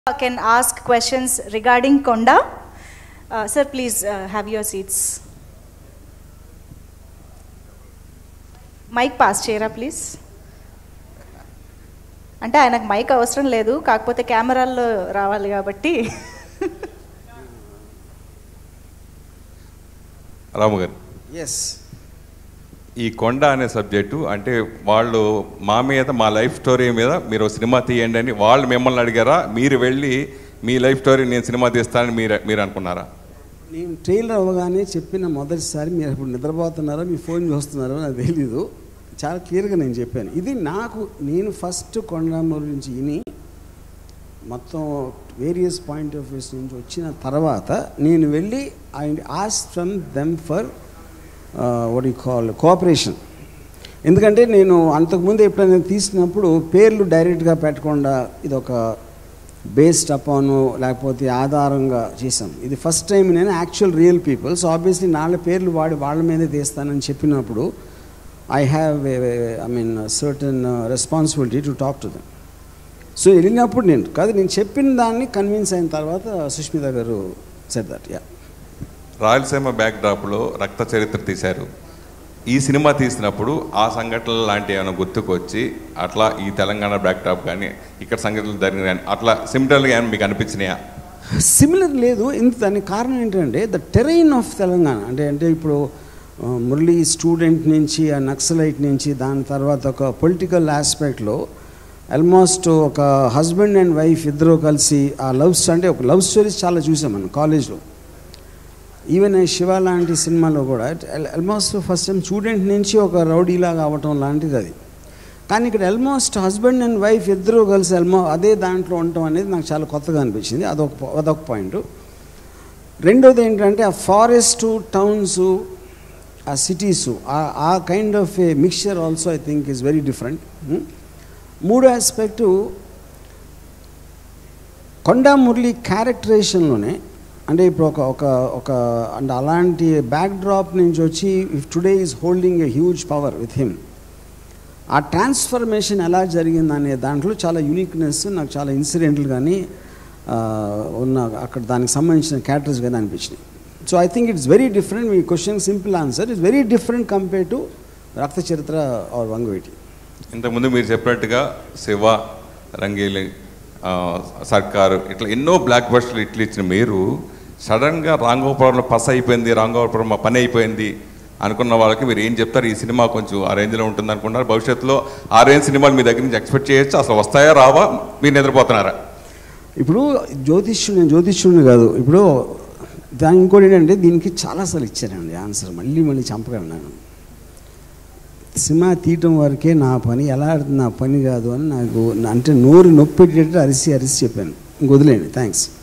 can ask questions regarding Konda. Uh, sir, please uh, have your seats. Mic pass చేయరా please అంటే ఆయనకు mic అవసరం లేదు కాకపోతే కెమెరాల్లో రావాలి కాబట్టి రాము గారు ఎస్ ఈ కొండ అనే సబ్జెక్టు అంటే వాళ్ళు మా మీద మా లైఫ్ స్టోరీ మీద మీరు ఒక సినిమా తీయండి అని వాళ్ళు మిమ్మల్ని అడిగారా మీరు వెళ్ళి మీ లైఫ్ స్టోరీ నేను సినిమా తీస్తానని మీరు మీరు అనుకున్నారా నేను ట్రైలర్ అవ్వగానే చెప్పిన మొదటిసారి మీరు ఇప్పుడు నిద్రపోతున్నారో మీ ఫోన్ చూస్తున్నారో నాకు తెలీదు చాలా క్లియర్గా నేను చెప్పాను ఇది నాకు నేను ఫస్ట్ కొండమూరు నుంచి విని మొత్తం వేరియస్ పాయింట్ ఆఫ్ వ్యూస్ నుంచి వచ్చిన తర్వాత నేను వెళ్ళి I ask from them for what you call cooperation ఎందుకంటే నేను అంతకుముందు ఎప్పుడైనా తీసినప్పుడు పేర్లు డైరెక్ట్గా పెట్టకుండా ఇది ఒక బేస్డ్ అపాను లేకపోతే ఆధారంగా చేశాం ఇది ఫస్ట్ టైం నేను actual real people so obviously నాళ్ళ పేర్లు వాడి వాళ్ళ మీదే తీస్తానని చెప్పినప్పుడు I have I mean certain responsibility to talk to them so వెళ్ళినప్పుడు నేను కాదు నేను చెప్పిన దాన్ని కన్విన్స్ అయిన తర్వాత Sushmita garu set that ya Rayalaseema బ్యాక్ డ్రాప్లో రక్త చరిత్ర తీశారు ఈ సినిమా తీసినప్పుడు ఆ సంఘటనలు లాంటివి ఏమైనా గుర్తుకొచ్చి అట్లా ఈ తెలంగాణ బ్యాక్ డ్రాప్ కానీ ఇక్కడ సంఘటనలు జరిగిన కానీ అట్లా సిమిటర్గా ఏమైనా మీకు అనిపించినాయా సిమిలర్ లేదు ఇంత దానికి కారణం ఏంటంటే ద టెరైన్ ఆఫ్ తెలంగాణ అంటే అంటే ఇప్పుడు ఆ, మురళీ స్టూడెంట్ నుంచి ఆ నక్సలైట్ నుంచి దాని తర్వాత ఒక పొలిటికల్ ఆస్పెక్ట్లో ఆల్మోస్ట్ ఒక హస్బెండ్ అండ్ వైఫ్ ఇద్దరు కలిసి ఆ లవ్స్ అంటే ఒక లవ్ స్టోరీస్ చాలా చూసాం మనం కాలేజ్లో ఈవెన్ శివ లాంటి సినిమాలో కూడా ఆల్మోస్ట్ ఫస్ట్ టైం స్టూడెంట్ నుంచి ఒక రౌడీలాగా అవ్వటం లాంటిది అది కానీ ఇక్కడ ఆల్మోస్ట్ హస్బెండ్ అండ్ వైఫ్ ఇద్దరు కలిసి ఆల్మో అదే దాంట్లో ఉండటం అనేది నాకు చాలా కొత్తగా అనిపించింది అదొక పా- అదొక పాయింట్ రెండోది ఏంటంటే ఆ ఫారెస్ట్ టౌన్స్ ఆ సిటీస్ ఆ kind of a mixture also I think is very different మూడో ఆస్పెక్టు కొండా మురళి క్యారెక్టరేషన్లోనే అంటే ఇప్పుడు ఒక ఒక ఒక అంటే అలాంటి బ్యాక్ డ్రాప్ నుంచి వచ్చి if today is holding a huge power with him ఆ ట్రాన్స్ఫర్మేషన్ ఎలా జరిగింది అనే దాంట్లో చాలా యూనిక్నెస్ నాకు చాలా ఇన్సిడెంట్లు కానీ ఆ, ఉన్న అక్కడ దానికి సంబంధించిన క్యారెక్టర్స్ కానీ అనిపించినాయి so I think it's very different మీ question simple answer it's very different compare to Rakta Charitra are Vangaveeti ఇంతకుముందు మీరు చెప్పినట్టుగా శివ రంగీలి ఆ, సర్కారు ఇట్లా ఎన్నో బ్లాక్ బస్టర్లు ఇట్లా ఇచ్చిన మీరు సడన్గా రాంగోపురంలో పస్ అయిపోయింది రాంగోపురం మా పని అయిపోయింది అనుకున్న వాళ్ళకి మీరు ఏం చెప్తారు ఈ సినిమా కొంచెం ఆ రేంజ్లో ఉంటుంది అనుకుంటున్నారు భవిష్యత్తులో ఆ రేంజ్ సినిమాలు మీ దగ్గర నుంచి ఎక్స్పెక్ట్ చేయొచ్చు అసలు వస్తాయా రావా మీరు నిద్రపోతున్నారా ఇప్పుడు జ్యోతిష్యుడు నేను జ్యోతిష్యుడిని కాదు ఇప్పుడు దాని ఇంకోటి ఏంటంటే దీనికి చాలాసార్లు ఇచ్చానండి ఆన్సర్ మళ్ళీ మళ్ళీ చంపగలను సినిమా తీయటం వరకే నా పని ఎలా ఆడుతుంది నా పని కాదు అని నాకు అంటే నోరు నొప్పి పెట్టేటట్టు అరిసి అరిసి చెప్పాను ఇంక వదిలేండి థ్యాంక్స్